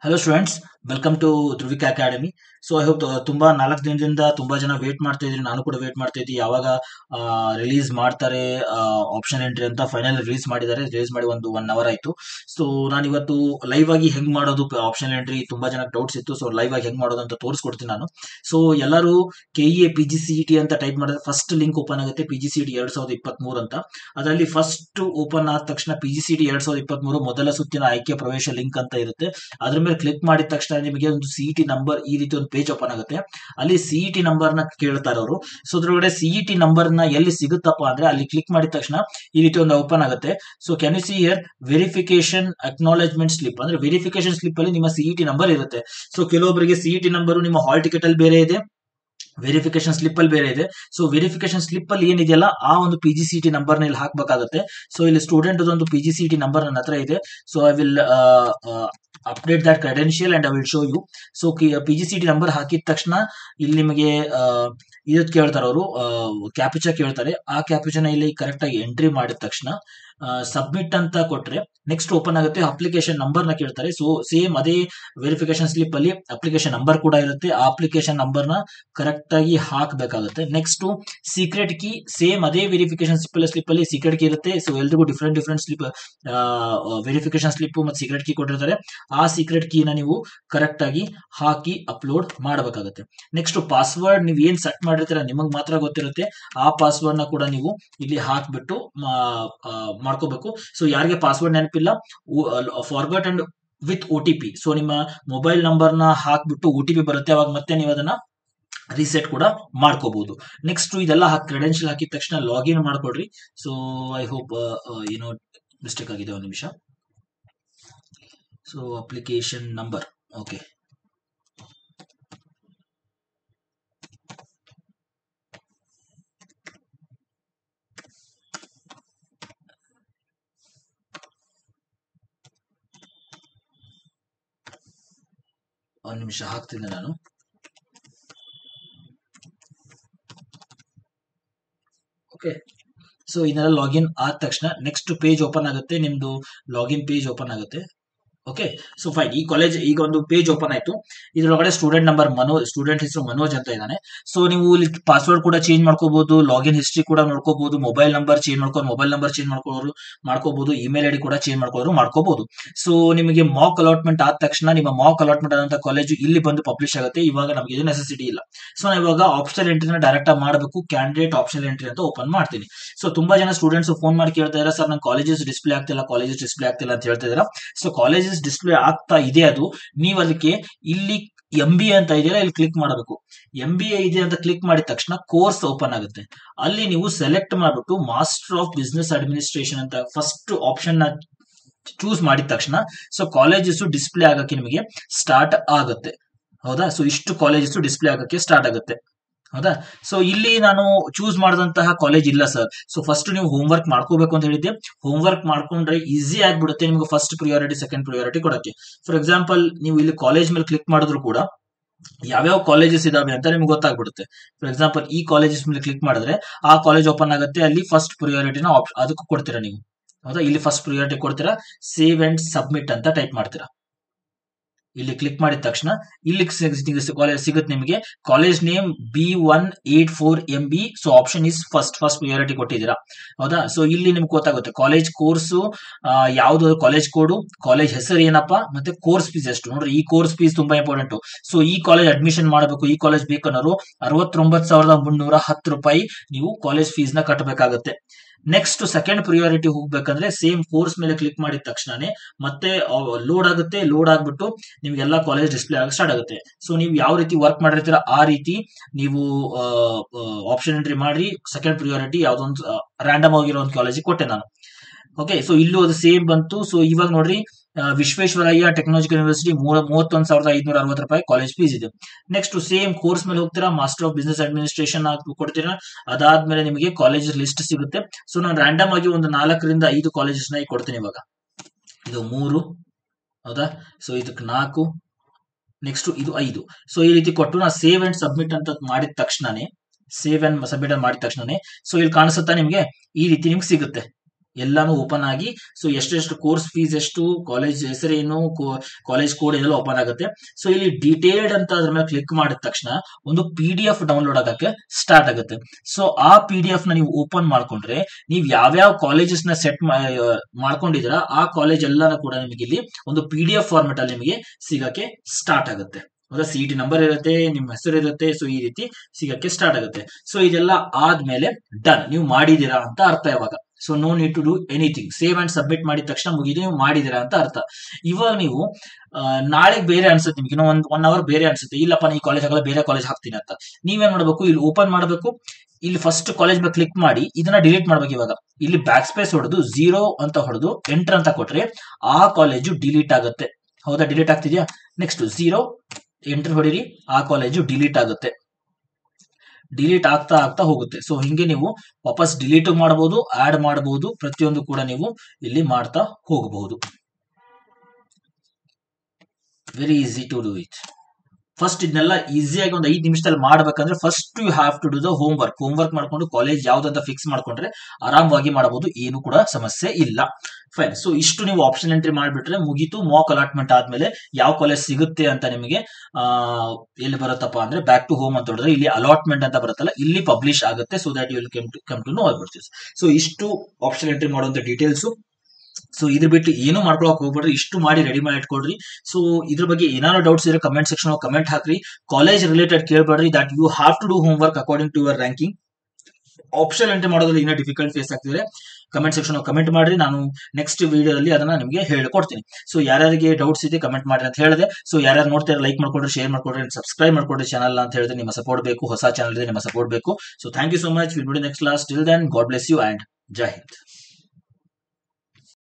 hello students welcome to Dhruvika academy so I hope ತುಂಬಾ ನಾಲ್ಕು ದಿನದಿಂದ ತುಂಬಾ ಜನ ವೇಟ್ ಮಾಡ್ತಾ ಇದ್ರಿ ನಾನು ಕೂಡ ವೇಟ್ ಮಾಡ್ತಾ ಇದ್ದೆ ಯಾವಾಗ ರಿಲೀಸ್ ಮಾಡ್ತಾರೆ ಆಪ್ಷನ್ ಎಂಟ್ರಿ ಅಂತ ಫೈನಲ್ ರಿಲೀಸ್ ಮಾಡಿದ್ದಾರೆ ರಿಲೀಸ್ ಮಾಡಿ ಒಂದು ಒನ್ ಅವರ್ ಆಯ್ತು ಸೊ ನಾನು ಇವತ್ತು ಲೈವ್ ಆಗಿ ಹೆಂಗ್ ಮಾಡೋದು ಆಪ್ಷನ್ ಎಂಟ್ರಿ ತುಂಬಾ ಜನ ಡೌಟ್ಸ್ ಇತ್ತು ಸೊ ಲೈವ್ ಆಗಿ ಹೆಂಗ್ ಮಾಡೋದು ಅಂತ ತೋರಿಸ್ಕೊಡ್ತೀನಿ ನಾನು ಸೊ ಎಲ್ಲರೂ K E A P G C T ಅಂತ ಟೈಪ್ ಮಾಡಿದ್ರೆ ಫಸ್ಟ್ ಲಿಂಕ್ ಓಪನ್ ಆಗುತ್ತೆ ಪಿ ಜಿ ಸಿ ಟಿ ಎರಡ್ ಸಾವಿರದ ಇಪ್ಪತ್ತ್ ಅಂತ ಅದರಲ್ಲಿ ಫಸ್ಟ್ ಓಪನ್ ಆದ ತಕ್ಷಣ ಪಿ ಜಿ ಸಿ ಟಿ ಎರಡ್ ಸಾವಿರದ ಇಪ್ಪತ್ತ್ ಮೊದಲ ಸುತ್ತಿನ ಆಯ್ಕೆ ಪ್ರವೇಶ ಲಿಂಕ್ ಅಂತ ಇರುತ್ತೆ ಅದ್ರ ಮೇಲೆ ಕ್ಲಿಕ್ ಮಾಡಿದ ತಕ್ಷಣ ನಿಮಗೆ ಒಂದು ಸಿ ಟಿ ನಂಬರ್ ಈ ರೀತಿ ಒಂದು ಪೇಜ್ ಓಪನ್ ಆಗುತ್ತೆ ಅಲ್ಲಿ ಸಿ ಟಿ ನಂಬರ್ ನ ಕೇಳ್ತಾರೆ ಅವರು ಸೊ ಅದ್ರೊಳಗಡೆ ಸಿ ಟಿ ನಂಬರ್ ನ ಎಲ್ಲಿ ಸಿಗುತ್ತಪ್ಪ ಅಂದ್ರೆ ಅಲ್ಲಿ ಕ್ಲಿಕ್ ಮಾಡಿದ ತಕ್ಷಣ ಈ ರೀತಿ ಒಂದು ಓಪನ್ ಆಗುತ್ತೆ so can you C year verification acknowledgement slip ಅಂದ್ರೆ ವೆರಿಫಿಕೇಶನ್ ಸ್ಲಿಪ್ ಅಲ್ಲಿ ನಿಮ್ಮ ಸಿ ಟಿ ನಂಬರ್ ಇರುತ್ತೆ ಸೊ ಕೆಲವೊಬ್ಬರಿಗೆ ಸಿ ಟಿ ನಂಬರ್ ನಿಮ್ಮ ಹಾಲ್ ಟಿಕೆಟ್ ಅಲ್ಲಿ ಬೇರೆ ಇದೆ ವೆರಿಫಿಕೇಶನ್ ಸ್ಲಿಪ್ ಅಲ್ಲಿ ಬೇರೆ ಇದೆ ಸೊ ವೆರಿಫಿಕೇಶನ್ ಸ್ಲಿಪ್ ಅಲ್ಲಿ ಏನಿದೆಯಲ್ಲ ಆ ಒಂದು P G C T number ನ ಇಲ್ಲಿ ಹಾಕ್ಬೇಕಾಗುತ್ತೆ ಸೊ ಇಲ್ಲಿ ಸ್ಟೂಡೆಂಟ್ ಒಂದು P G C T number ನನ್ನ ಹತ್ರ ಇದೆ so I will update that credential and I will show you so P G C T number ಹಾಕಿದ ತಕ್ಷಣ ಇಲ್ಲಿ ನಿಮಗೆ ಇದಕ್ಕೆ ಕೇಳ್ತಾರೆ ಅವರು ಕ್ಯಾಪಿಚಾ ಕೇಳ್ತಾರೆ ಆ ಕ್ಯಾಪಿಚನ ಇಲ್ಲಿ ಕರೆಕ್ಟ್ ಆಗಿ ಎಂಟ್ರಿ ಮಾಡಿದ ತಕ್ಷಣ ಸಬ್ಮಿಟ್ ಅಂತ ಕೊಟ್ರೆ ನೆಕ್ಸ್ಟ್ ಓಪನ್ ಆಗುತ್ತೆ ಅಪ್ಲಿಕೇಶನ್ ನಂಬರ್ ನ ಕೇಳ್ತಾರೆ ಸೊ ಸೇಮ್ ಅದೇ ವೆರಿಫಿಕೇಶನ್ ಸ್ಲಿಪ್ ಅಲ್ಲಿ ಅಪ್ಲಿಕೇಶನ್ ನಂಬರ್ ಕೂಡ ಇರುತ್ತೆ ಆ ಅಪ್ಲಿಕೇಶನ್ ನಂಬರ್ ನ ಕರೆಕ್ಟ್ ಆಗಿ ಹಾಕಬೇಕಾಗುತ್ತೆ ನೆಕ್ಸ್ಟ್ ಸೀಕ್ರೆಟ್ ಕೀ ಸೇಮ್ ಅದೇ ವೆರಿಫಿಕೇಶನ್ ಸ್ಲಿಪ್ ಅಲ್ಲಿ ಸ್ಲಿಪ್ ಅಲ್ಲಿ ಸೀಕ್ರೆಟ್ ಕೀ ಇರುತ್ತೆ ಸೊ ಎಲ್ರಿಗೂ different different slip verification slip ಮತ್ತು ಸೀಕ್ರೆಟ್ ಕೀ ಕೊಟ್ಟಿರ್ತಾರೆ ಆ ಸೀಕ್ರೆಟ್ ಕೀನ ನೀವು ಕರೆಕ್ಟ್ ಆಗಿ ಹಾಕಿ ಅಪ್ಲೋಡ್ ಮಾಡಬೇಕಾಗುತ್ತೆ ನೆಕ್ಸ್ಟ್ ಪಾಸ್ವರ್ಡ್ ನೀವು ಏನ್ ಸೆಟ್ ಮಾಡಿರ್ತೀರ ನಿಮಗೆ ಮಾತ್ರ ಗೊತ್ತಿರುತ್ತೆ ಆ ಪಾಸ್ವರ್ಡ್ ನ ಕೂಡ ನೀವು ಇಲ್ಲಿ ಹಾಕ್ಬಿಟ್ಟು ಮಾಡ್ಕೋಬೇಕು ಸೊ ಯಾರಿಗೆ ಪಾಸ್ವರ್ಡ್ ನೆನಪಿಲ್ಲ forgot and with O T P so ನಿಮ್ಮ ಮೊಬೈಲ್ ನಂಬರ್ ನ ಹಾಕ್ಬಿಟ್ಟು ಒ ಟಿ ಪಿ ಬರುತ್ತೆ ಅವಾಗ ಮತ್ತೆ ನೀವು ಅದನ್ನ ರೀಸೆಟ್ ಕೂಡ ಮಾಡ್ಕೋಬಹುದು ನೆಕ್ಸ್ಟ್ ಇದೆಲ್ಲ ಹಾಕಿ ಕ್ರೆಡೆನ್ಶಿಯಲ್ ಹಾಕಿದ ತಕ್ಷಣ ಲಾಗಿನ್ ಮಾಡ್ಕೊಡ್ರಿ ಸೊ ಐ ಹೋಪ್ ಏನೋ ಮಿಸ್ಟೇಕ್ ಆಗಿದೆ ಒಂದು ನಿಮಿಷ ಸೊ ಅಪ್ಲಿಕೇಶನ್ ನಂಬರ್ ಓಕೆ ಒಂದು ನಿಮಿಷ ಹಾಕ್ತೀನಿ ನಾನು ಓಕೆ ಸೊ ಇದನ್ನೆಲ್ಲ ಲಾಗಿನ್ ಆದ ತಕ್ಷಣ ನೆಕ್ಸ್ಟ್ ಪೇಜ್ ಓಪನ್ ಆಗುತ್ತೆ ನಿಮ್ದು ಲಾಗಿನ್ ಪೇಜ್ ಓಪನ್ ಆಗುತ್ತೆ ಓಕೆ ಸೊ ಫೈನ್ ಈ ಕಾಲೇಜ್ ಈಗ ಒಂದು ಪೇಜ್ ಓಪನ್ ಆಯ್ತು ಇದ್ರೊಳಗಡೆ ಸ್ಟೂಡೆಂಟ್ ನಂಬರ್ ಮನೋಜ್ ಸ್ಟೂಡೆಂಟ್ ಹೆಸರು ಮನೋಜ್ ಅಂತ ಇದ್ದಾನೆ ಸೊ ನೀವು ಇಲ್ಲಿ ಪಾಸ್ವರ್ಡ್ ಕೂಡ ಚೇಂಜ್ ಮಾಡ್ಕೋಬಹುದು ಲಾಗಿನ್ ಹಿಸ್ಟ್ರಿ ಕೂಡ ನೋಡ್ಕೋಬಹುದು ಮೊಬೈಲ್ ನಂಬರ್ ಚೇಂಜ್ ಮಾಡ್ಕೊಂಡು ಮೊಬೈಲ್ ನಂಬರ್ ಚೇಂಜ್ ಮಾಡ್ಕೊಳ್ಳೋರು ಮಾಡ್ಕೋಬಹುದು ಇಮೇಲ್ ಐಡಿ ಕೂಡ ಚೇಂಜ್ ಮಾಡ್ಕೊಳ್ಳೋರು ಮಾಡ್ಕೋಬಹುದು ಸೊ ನಿಮಗೆ ಮಾಕ್ ಅಲಾಟ್ಮೆಂಟ್ ಆದ ತಕ್ಷಣ ನಿಮ್ಮ ಮಾಕ್ ಅಲಾಟ್ಮೆಂಟ್ ಆದಂತ ಕಾಲೇಜು ಇಲ್ಲಿ ಬಂದು ಪಬ್ಲಿಷ್ ಆಗುತ್ತೆ ಇವಾಗ ನಮಗೆ ಇದು ನೆಸೆಸಿಟಿ ಇಲ್ಲ ಸೊ ನಾವು ಇವಾಗ ಆಪ್ಷನಲ್ ಎಂಟ್ರಿನ ಡೈರೆಕ್ಟ್ ಆಗಿ ಮಾಡಬೇಕು ಕ್ಯಾಂಡಿಡೇಟ್ ಆಪ್ಷನಲ್ ಎಂಟ್ರಿ ಅಂತ ಓಪನ್ ಮಾಡ್ತೀನಿ ಸೊ ತುಂಬಾ ಜನ ಸ್ಟೂಡೆಂಟ್ಸ್ ಫೋನ್ ಮಾಡಿ ಕೇಳ್ತಾ ಇದ್ದಾರೆ ಸರ್ ನನ್ನ ಕಾಲೇಜಸ್ ಡಿಸ್ಪ್ಲೇ ಆಗ್ತಿಲ್ಲ ಕಾಲೇಜಸ್ ಡಿಸ್ಪ್ಲೇ ಆಗ್ತಿಲ್ಲ ಅಂತ ಹೇಳ್ತಾ ಇದ್ದಾರೆ ಸೊ ಕಾಲೇಜಸ್ ಡಿಸ್ಪ್ಲೇ ಆಗ್ತಾ ಇದೆ ಅದು ನೀವು ಅದಕ್ಕೆ ಇಲ್ಲಿ ಎಂ ಬಿ ಅಂತ ಇದೆಯಲ್ಲ ಇಲ್ಲಿ ಕ್ಲಿಕ್ ಮಾಡಬೇಕು ಎಂ ಬಿ ಎ ಇದೆ ಅಂತ ಕ್ಲಿಕ್ ಮಾಡಿದ ತಕ್ಷಣ ಕೋರ್ಸ್ ಓಪನ್ ಆಗುತ್ತೆ ಅಲ್ಲಿ ನೀವು ಸೆಲೆಕ್ಟ್ ಮಾಡ್ಬಿಟ್ಟು ಮಾಸ್ಟರ್ ಆಫ್ ಬಿಸ್ನೆಸ್ ಅಡ್ಮಿನಿಸ್ಟ್ರೇಷನ್ ಅಂತ ಫಸ್ಟ್ ಆಪ್ಷನ್ ನ ಚೂಸ್ ಮಾಡಿದ ತಕ್ಷಣ ಸೊ ಕಾಲೇಜಸ್ ಡಿಸ್ಪ್ಲೇ ಆಗಕ್ಕೆ ನಿಮಗೆ ಸ್ಟಾರ್ಟ್ ಆಗುತ್ತೆ ಹೌದಾ ಸೊ ಇಷ್ಟು ಕಾಲೇಜಸ್ ಡಿಸ್ಪ್ಲೇ ಆಗಕ್ಕೆ ಸ್ಟಾರ್ಟ್ ಆಗುತ್ತೆ ಹೌದಾ ಸೊ ಇಲ್ಲಿ ನಾನು ಚೂಸ್ ಮಾಡಿದಂತಹ ಕಾಲೇಜ್ ಇಲ್ಲ ಸರ್ ಸೊ ಫಸ್ಟ್ ನೀವು ಹೋಮ್ ವರ್ಕ್ ಮಾಡ್ಕೋಬೇಕು ಅಂತ ಹೇಳಿದ್ದೆ ಹೋಮ್ ವರ್ಕ್ ಮಾಡ್ಕೊಂಡ್ರೆ ಈಸಿ ಆಗ್ಬಿಡುತ್ತೆ ನಿಮ್ಗೆ ಫಸ್ಟ್ ಪ್ರಿಯಾರಿಟಿ ಸೆಕೆಂಡ್ ಪ್ರಿಯಾರಿಟಿ ಕೊಡಕ್ಕೆ ಫಾರ್ ಎಕ್ಸಾಂಪಲ್ ನೀವು ಇಲ್ಲಿ ಕಾಲೇಜ್ ಮೇಲೆ ಕ್ಲಿಕ್ ಮಾಡಿದ್ರು ಕೂಡ ಯಾವ್ಯಾವ ಕಾಲೇಜಸ್ ಇದಾವೆ ಅಂತ ನಿಮ್ಗೆ ಗೊತ್ತಾಗ್ಬಿಡುತ್ತೆ ಫಾರ್ ಎಕ್ಸಾಂಪಲ್ ಈ ಕಾಲೇಜಸ್ ಮೇಲೆ ಕ್ಲಿಕ್ ಮಾಡಿದ್ರೆ ಆ ಕಾಲೇಜ್ ಓಪನ್ ಆಗುತ್ತೆ ಅಲ್ಲಿ ಫಸ್ಟ್ ಪ್ರಿಯಾರಿಟಿನ ಅದಕ್ಕೂ ಕೊಡ್ತೀರಾ ನೀವು ಹೌದಾ ಇಲ್ಲಿ ಫಸ್ಟ್ ಪ್ರಿಯಾರಿಟಿ ಕೊಡ್ತೀರಾ ಸೇವ್ ಅಂಡ್ ಸಬ್ಮಿಟ್ ಅಂತ ಟೈಪ್ ಮಾಡ್ತೀರಾ ಇಲ್ಲಿ ಕ್ಲಿಕ್ ಮಾಡಿದ ತಕ್ಷಣ ಇಲ್ಲಿ ಕಾಲೇಜ್ ಸಿಗುತ್ತೆ ನಿಮಗೆ college name B one eight four M B so option is first first priority ಕೊಟ್ಟಿದ್ದೀರಾ ಹೌದಾ ಸೊ ಇಲ್ಲಿ ನಿಮ್ಗೆ ಗೊತ್ತಾಗುತ್ತೆ ಕಾಲೇಜ್ ಕೋರ್ಸು ಯಾವ್ದು ಕಾಲೇಜ್ ಕೋಡು ಕಾಲೇಜ್ ಹೆಸರು ಏನಪ್ಪಾ ಮತ್ತೆ ಕೋರ್ಸ್ ಫೀಸ್ ಎಷ್ಟು ನೋಡ್ರಿ ಈ ಕೋರ್ಸ್ ಫೀಸ್ ತುಂಬಾ ಇಂಪಾರ್ಟೆಂಟ್ ಸೊ ಈ ಕಾಲೇಜ್ ಅಡ್ಮಿಷನ್ ಮಾಡಬೇಕು ಈ ಕಾಲೇಜ್ ಬೇಕನ್ನೋರು ಅರವತ್ತೊಂಬತ್ತು ಸಾವಿರದ ಮುನ್ನೂರ ಹತ್ತು ರೂಪಾಯಿ ನೀವು ಕಾಲೇಜ್ ಫೀಸ್ ನ ಕಟ್ಟಬೇಕಾಗುತ್ತೆ ನೆಕ್ಸ್ಟ್ ಸೆಕೆಂಡ್ ಪ್ರಿಯಾರಿಟಿ ಹೋಗ್ಬೇಕಂದ್ರೆ ಸೇಮ್ ಕೋರ್ಸ್ ಮೇಲೆ ಕ್ಲಿಕ್ ಮಾಡಿದ ತಕ್ಷಣನೇ ಮತ್ತೆ ಲೋಡ್ ಆಗುತ್ತೆ ಲೋಡ್ ಆಗ್ಬಿಟ್ಟು ನಿಮ್ಗೆಲ್ಲ ಕಾಲೇಜ್ ಡಿಸ್ಪ್ಲೇ ಆಗ ಸ್ಟಾರ್ಟ್ ಆಗುತ್ತೆ ಸೊ ನೀವು ಯಾವ ರೀತಿ ವರ್ಕ್ ಮಾಡಿರ್ತೀರ ಆ ರೀತಿ ನೀವು ಆಪ್ಷನ್ ಎಂಟ್ರಿ ಮಾಡಿ ಸೆಕೆಂಡ್ ಪ್ರಿಯಾರಿಟಿ ಯಾವ್ದೊಂದು ರ್ಯಾಂಡಮ್ ಆಗಿರೋ ಒಂದು ಕಾಲೇಜಿಗೆ ಕೊಟ್ಟೆ ನಾನು ಓಕೆ ಸೊ ಇಲ್ಲೂ ಅದು ಸೇಮ್ ಬಂತು ಸೊ ಇವಾಗ ನೋಡ್ರಿ ವಿಶ್ವೇಶ್ವರಯ್ಯ ಟೆಕ್ನಾಲಜಿಕಲ್ ಯೂನಿವರ್ಸಿಟಿ ಮೂವತ್ತೊಂದು ಸಾವಿರದ ಐದುನೂರ ಅರವತ್ತು ರೂಪಾಯಿ ಕಾಲೇಜ್ ಫೀಸ್ ಇದೆ ನೆಕ್ಸ್ಟ್ ಸೇಮ್ ಕೋರ್ಸ್ ಮೇಲೆ ಹೋಗ್ತೀರಾ ಮಾಸ್ಟರ್ ಆಫ್ ಬಿಸ್ನೆಸ್ ಅಡ್ಮಿನಿಸ್ಟ್ರೇಷನ್ ಕೊಡ್ತೀರಾ ಅದಾದ್ಮೇಲೆ ನಿಮಗೆ ಕಾಲೇಜ್ ಲಿಸ್ಟ್ ಸಿಗುತ್ತೆ ಸೊ ನಾನು ರ್ಯಾಂಡಮ್ ಆಗಿ ಒಂದು ನಾಲ್ಕರಿಂದ ಐದು ಕಾಲೇಜಸ್ ನ ಕೊಡ್ತೀನಿ ಇವಾಗ ಇದು ಮೂರು ಹೌದಾ ಸೊ ಇದಕ್ಕೆ ನಾಲ್ಕು ನೆಕ್ಸ್ಟ್ ಇದು ಐದು ಸೊ ಈ ರೀತಿ ಕೊಟ್ಟು ನಾ ಸೇವ್ ಅಂಡ್ ಸಬ್ಮಿಟ್ ಅಂತ ಮಾಡಿದ ತಕ್ಷಣನೇ ಸೇವ್ ಅಂಡ್ ಸಬ್ಮಿಟ್ ಮಾಡಿದ ತಕ್ಷಣನೇ ಸೊ ಇಲ್ಲಿ ಕಾಣಿಸುತ್ತಾ ನಿಮ್ಗೆ ಈ ರೀತಿ ನಿಮ್ಗೆ ಸಿಗುತ್ತೆ ಎಲ್ಲಾನು ಓಪನ್ ಆಗಿ ಸೊ ಎಷ್ಟೆಷ್ಟು ಕೋರ್ಸ್ ಫೀಸ್ ಎಷ್ಟು ಕಾಲೇಜ್ ಹೆಸರೇನು ಕಾಲೇಜ್ ಕೋಡ್ ಎಲ್ಲ ಓಪನ್ ಆಗುತ್ತೆ ಸೊ ಇಲ್ಲಿ ಡೀಟೇಲ್ಡ್ ಅಂತ ಅದ್ರ ಮೇಲೆ ಕ್ಲಿಕ್ ಮಾಡಿದ ತಕ್ಷಣ ಒಂದು ಪಿ ಡಿ ಎಫ್ ಡೌನ್ಲೋಡ್ ಆಗಕ್ಕೆ ಸ್ಟಾರ್ಟ್ ಆಗುತ್ತೆ ಸೊ ಆ ಪಿ ಡಿ ಎಫ್ ನ ನೀವು ಓಪನ್ ಮಾಡ್ಕೊಂಡ್ರೆ ನೀವು ಯಾವ್ಯಾವ ಕಾಲೇಜಸ್ ನ ಸೆಟ್ ಮಾಡ್ಕೊಂಡಿದ್ರ ಆ ಕಾಲೇಜ್ ಎಲ್ಲಾನು ಕೂಡ ನಿಮಗೆ ಇಲ್ಲಿ ಒಂದು ಪಿ ಡಿ ಎಫ್ ಫಾರ್ಮೆಟ್ ಅಲ್ಲಿ ನಿಮಗೆ ಸಿಗಕ್ಕೆ ಸ್ಟಾರ್ಟ್ ಆಗುತ್ತೆ ಹೌದಾ ಸಿ ಟಿ ನಂಬರ್ ಇರುತ್ತೆ ನಿಮ್ಮ ಹೆಸರು ಇರುತ್ತೆ ಸೊ ಈ ರೀತಿ ಸಿಗಕ್ಕೆ ಸ್ಟಾರ್ಟ್ ಆಗುತ್ತೆ ಸೊ ಇದೆಲ್ಲ ಆದ್ಮೇಲೆ ಡನ್ ನೀವು ಮಾಡಿದೀರಾ ಅಂತ ಅರ್ಥ ಇವಾಗ so no need to do anything save and submit ಮಾಡಿದ ತಕ್ಷಣ ಮುಗಿದು ನೀವು ಮಾಡಿದಿರಾ ಅಂತ ಅರ್ಥ ಇವಾಗ ನೀವು ನಾಳೆಗೆ ಬೇರೆ ಅನ್ಸುತ್ತೆ ನಿಮ್ಗೆ ಇನ್ನೂ ಒಂದ್ ಒನ್ ಅವರ್ ಬೇರೆ ಅನ್ಸುತ್ತೆ ಇಲ್ಲಪ್ಪ ಈ ಕಾಲೇಜ್ ಆಗಲ್ಲ ಬೇರೆ ಕಾಲೇಜ್ ಹಾಕ್ತೀನಿ ಅಂತ ನೀವೇನ್ ಮಾಡ್ಬೇಕು ಇಲ್ಲಿ ಓಪನ್ ಮಾಡಬೇಕು ಇಲ್ಲಿ ಫಸ್ಟ್ ಕಾಲೇಜ್ ಮೇಲೆ ಕ್ಲಿಕ್ ಮಾಡಿ ಇದನ್ನ ಡಿಲೀಟ್ ಮಾಡ್ಬೇಕು ಇವಾಗ ಇಲ್ಲಿ ಬ್ಯಾಕ್ ಸ್ಪೇಸ್ ಹೊಡೆದು ಝೀರೋ ಅಂತ ಹೊಡೆದು ಎಂಟರ್ ಅಂತ ಕೊಟ್ರೆ ಆ ಕಾಲೇಜು ಡಿಲೀಟ್ ಆಗುತ್ತೆ ಹೌದಾ ಡಿಲೀಟ್ ಆಗ್ತಿದ್ಯಾ ನೆಕ್ಸ್ಟ್ ಝೀರೋ ಎಂಟರ್ ಹೊಡಿರಿ ಆ ಕಾಲೇಜು ಡಿಲೀಟ್ ಆಗುತ್ತೆ ಡಿಲೀಟ್ ಆಗ್ತಾ ಆಗ್ತಾ ಹೋಗುತ್ತೆ ಸೊ ಹಿಂಗೆ ನೀವು ವಾಪಸ್ ಡಿಲೀಟ್ ಮಾಡಬಹುದು ಆಡ್ ಮಾಡಬಹುದು ಪ್ರತಿಯೊಂದು ಕೂಡ ನೀವು ಇಲ್ಲಿ ಮಾಡ್ತಾ ಹೋಗಬಹುದು very easy to do it first ಇದನ್ನೆಲ್ಲ ಈಸಿಯಾಗಿ ಒಂದು ಐದು ನಿಮಿಷದಲ್ಲಿ ಮಾಡ್ಬೇಕಂದ್ರೆ first you have to do the homework homework ಮಾಡ್ಕೊಂಡು ಕಾಲೇಜ್ ಯಾವ್ದಂತ ಫಿಕ್ಸ್ ಮಾಡ್ಕೊಂಡ್ರೆ ಆರಾಮವಾಗಿ ಮಾಡಬಹುದು ಏನು ಕೂಡ ಸಮಸ್ಯೆ ಇಲ್ಲ ಫೈನ್ ಸೊ ಇಷ್ಟು ನೀವು ಆಪ್ಷನ್ ಎಂಟ್ರಿ ಮಾಡಿಬಿಟ್ರೆ ಮುಗೀತು ಮಾಕ್ ಅಲಾಟ್ಮೆಂಟ್ ಆದ್ಮೇಲೆ ಯಾವ ಕಾಲೇಜ್ ಸಿಗುತ್ತೆ ಅಂತ ನಿಮಗೆ ಆ ಎಲ್ಲಿ ಬರುತ್ತಪ್ಪ ಅಂದ್ರೆ ಬ್ಯಾಕ್ ಟು ಹೋಮ್ ಅಂತ ಹೊಡೆದ್ರೆ ಇಲ್ಲಿ ಅಲಾಟ್ಮೆಂಟ್ ಅಂತ ಬರುತ್ತಲ್ಲ ಇಲ್ಲಿ ಪಬ್ಲಿಷ್ ಆಗುತ್ತೆ so that you will come to come to know about so ಇಷ್ಟು ಆಪ್ಷನ್ ಎಂಟ್ರಿ ಮಾಡುವಂತ ಡೀಟೇಲ್ಸ್ ಸೊ ಇದ್ರ ಬಿಟ್ಟು ಏನು ಮಾಡ್ಕೊಳಕ್ ಹೋಗ್ಬೇಡ್ರಿ ಇಷ್ಟು ಮಾಡಿ ರೆಡಿ ಮಾಡಿ ಇಟ್ಕೊಡ್ರಿ ಸೊ ಇದ್ರ ಬಗ್ಗೆ ಏನಾದ್ರು ಡೌಟ್ಸ್ ಇದ್ರೆ ಕಮೆಂಟ್ ಸೆಕ್ಷನ್ ಕಮೆಂಟ್ ಹಾಕ್ರಿ ಕಾಲೇಜ್ ರಿಲೇಟೆಡ್ ಕೇಳ್ಬೇಡ್ರಿ that you have to do home work according to your ranking option entry ಮಾಡೋದ್ರಲ್ಲಿ ಏನೋ ಡಿಫಿಕಲ್ಟ್ ಫೇಸ್ ಆಗ್ತಿದ್ರೆ ಕಮೆಂಟ್ ಸೆಕ್ಷನ್ ಕಮೆಂಟ್ ಮಾಡ್ರಿ ನಾನು ನೆಕ್ಸ್ಟ್ ವಿಡಿಯೋದಲ್ಲಿ ಅದನ್ನ ನಿಮಗೆ ಹೇಳ್ಕೊಡ್ತೀನಿ ಸೊ ಯಾರ್ಯಾರಿಗೆ ಡೌಟ್ಸ್ ಇದೆ ಕಮೆಂಟ್ ಮಾಡ್ರಿ ಅಂತ ಹೇಳಿದೆ ಸೊ ಯಾರ್ಯಾರು ನೋಡ್ತಾರೆ ಲೈಕ್ ಮಾಡ್ಕೊಡ್ರಿ ಶೇರ್ ಮಾಡ್ಕೊಡ್ರಿ ಸಬ್ಸ್ಕ್ರೈಬ್ ಮಾಡ್ಕೊಡ್ರಿ ಚಾನಲ್ ಅಂತ ಹೇಳಿದ್ರೆ ನಿಮ್ಮ ಸಪೋರ್ಟ್ ಬೇಕು ಹೊಸ ಚಾನಲ್ ಇದೆ ನಿಮ್ಮ ಸಪೋರ್ಟ್ ಬೇಕು so thank you so much will ಬಿಡಿ next class till then God bless you and ಜೈ ಹಿಂದ್